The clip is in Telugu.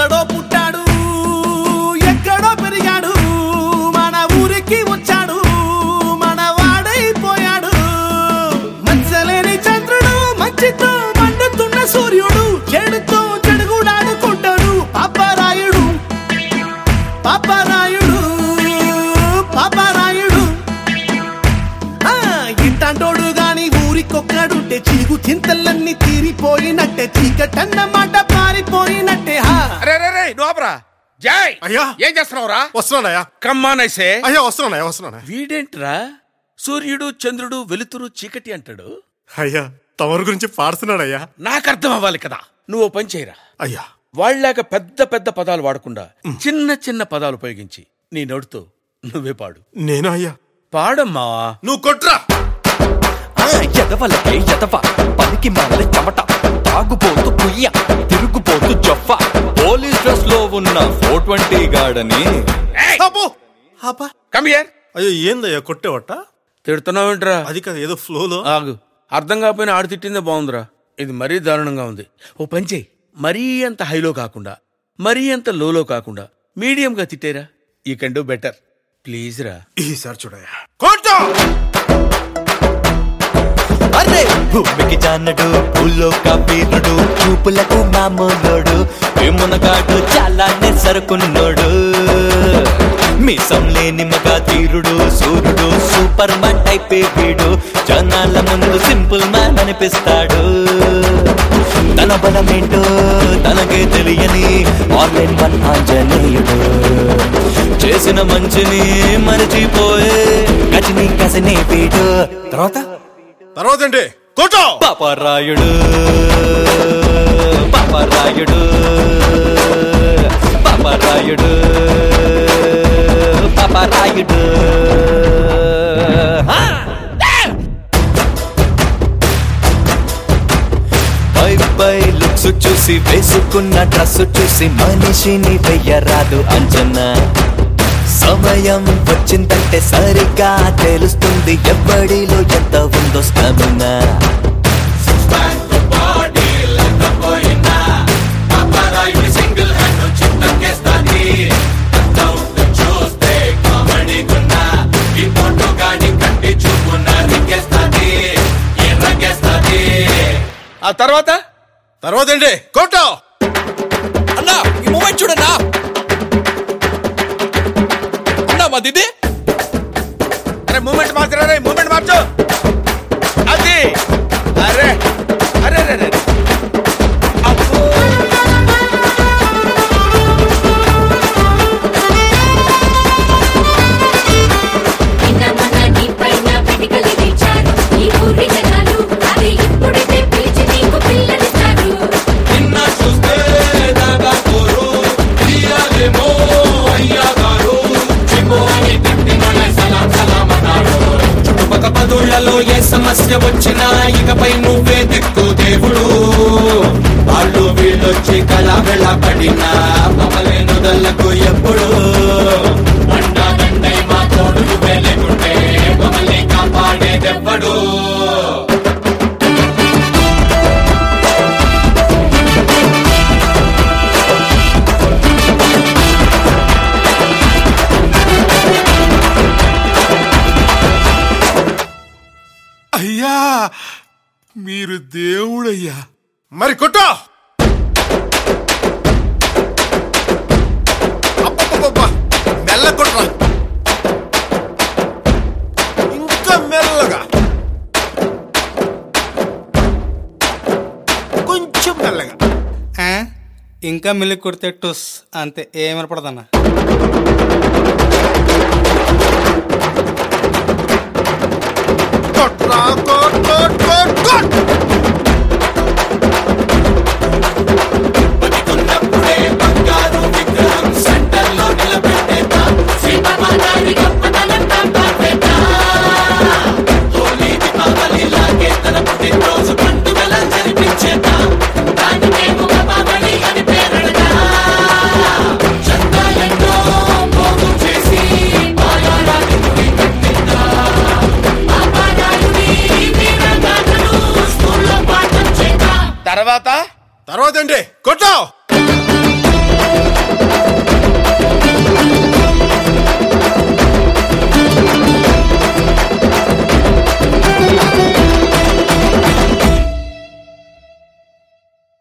ఎక్కడో పుట్టాడు ఎక్కడో పెరిగాడు మన ఊరికి వచ్చాడు మన వాడైపోయాడు మంచలేని చంద్రుడు మంచితో మండుతున్న సూర్యుడు చెడుతో చెడుగుడాడుకుంటాడు పాపరాయుడు పాపరాయుడు పాపరాయుడు ఆ, ఇట్టాంటోడు గాని ఊరికొక్కడుంటే చీగు చింతలన్నీ తీరిపోయినట్టే చీకటన్నమాట పారిపోయినట్టే హా అరే రే రే నువ్వు ఆపరా జై అయ్యా. ఏం చేస్తున్నావురా వస్తున్నానయ్యా కమ్మానైసే అయ్యా వస్తున్నానయ్యా వస్తున్నానయ్యా వీడేంట్రా సూర్యుడు చంద్రుడు వెలుతురు చీకటి అంటాడు అయ్యా తమరి గురించి పాడుతున్నాడయ్యా నాకు అర్థం అవ్వాలి కదా నువ్వు ఓ పని చేయరా అయ్యా వాళ్ళలాగా పెద్ద పెద్ద పదాలు వాడకుండా చిన్న చిన్న పదాలు ఉపయోగించి నీ నోటితో నువ్వే పాడు నేను అయ్యా పాడమ్మా నువ్వు కొట్రా ఎదవలకే ఎదవ పనికి మాల చెమట తాగుపోతూ కుయ్య తిరుగుపోతూ జొఫ పోలీస్ డ్రెస్ లో ఉన్న ఫోర్ ట్వంటీ గాడని అబ్బో అబ్బా కమ్ హియర్ అయ్యో ఏందయ్యా కొట్టేవట తిడుతున్నావేంట్రా అది కదా ఏదో ఫ్లోలో ఆగు అర్థం కాకపోయినా ఆడు తిట్టిందే బాగుందిరా ఇది మరీ దారుణంగా ఉంది ఓ పని చేయి మరీ అంత హైలో కాకుండా మరీ అంత లోలో కాకుండా మీడియంగా తిట్టేరా you can do better please రా ఈసారి చూడయ్యా కొట్టా అరే భూమికి జానడు పూల్లో కబీరుడు చూపులకు మామూలోడు వేమునగాడు చాలానే సరుకున్నోడు మీసం లేని మగ తీరుడు సూర్యుడు సూపర్ మ్యాన్ టైప్ వీడు జనాల ముందు సింపుల్ మ్యాన్ అనిపిస్తాడు తన బలమేంటో తనకే తెలియని ఆన్లైన్ వన్ ఆంజనేయుడు చేసిన మంచిని మరచిపోయే గజని కసనే వీడు తర్వాత తర్వాత ఏంటి కొట్టో పాపరాయుడు పాపరాయుడు పాపరాయుడు పాపరాయుడు హా! పై పై లుక్స్ చూసి వేసుకున్న డ్రెస్ చూసి మనిషిని వెయ్యరాదు అంచనా సమయం వచ్చిందంటే సరిగ్గా తెలుస్తుంది ఎవ్వడిలో ఎంత ఉందో స్టమినా ఆ తర్వాత తర్వాత ఏంటి కొట్టో అన్నా ఈ మూమెంట్ చూడన్నా అన్నా మాది ఇది అరే మూమెంట్ మార్చరా రే మూమెంట్ మార్చు అది అరే అరే అరే అరే అబ్బో. నిన్న మొన్న నీ పైన పిడికలు తెచ్చారు ఈ ఊరి జనాలు అదే ఇప్పుడైతే పిలిచి నీకు పిల్లనిస్తారు నిన్న చూస్తే దాగా కోరు తీయాలేమో అయ్యా గారు చిమ్మో అని తిట్టి మన సలాం సలాం అన్నాడు చుట్టుపక్క పదుళ్లలో ఏ సమస్య వచ్చినా ఇకపై నువ్వే దిక్కు దేవుడు వాళ్ళు వీళ్ళొచ్చి కళ వెళ్ళబడినా మమలేను దల్లకు ఎప్పుడు అండా దండై మా తోడు నువ్వే లేకుంటే మమ్మల్ని కాపాడేదెవ్వడు అయ్యా మీరు దేవుడయ్యా మరి కొట్టో అబ్బబ్బబ్బబ్బ, మెల్ల కొట్రా ఇంకా మెల్లగా కొంచెం మెల్లగా ఆ? ఇంకా మిల్లి కొడితే టుస్ అంతే ఏమనపడదన్న కొట్రా కొట్ కొట్ కొట్ కొట్ బతికున్నప్పుడే బంగారు విగ్రహం సెంటర్లో నిలబెట్టేద్దాం శ్రీమన్నారాయణ గొప్పతనం కాపాడేద్దాం హోలీ దీపావళి లాగే తన పుట్టినరోజు పండుగల జరిపించేద్దాం దానికే ముఖపావళి అని పేరడగా చందా ఎన్నో మోగు చేసి పాయాలని గుడి కట్టిద్దాం ఆ పాదాలని వీరగాథలు స్కూల్లో పాఠం చేద్దాం తర్వాత తర్వాత ఏంటి కొట్టో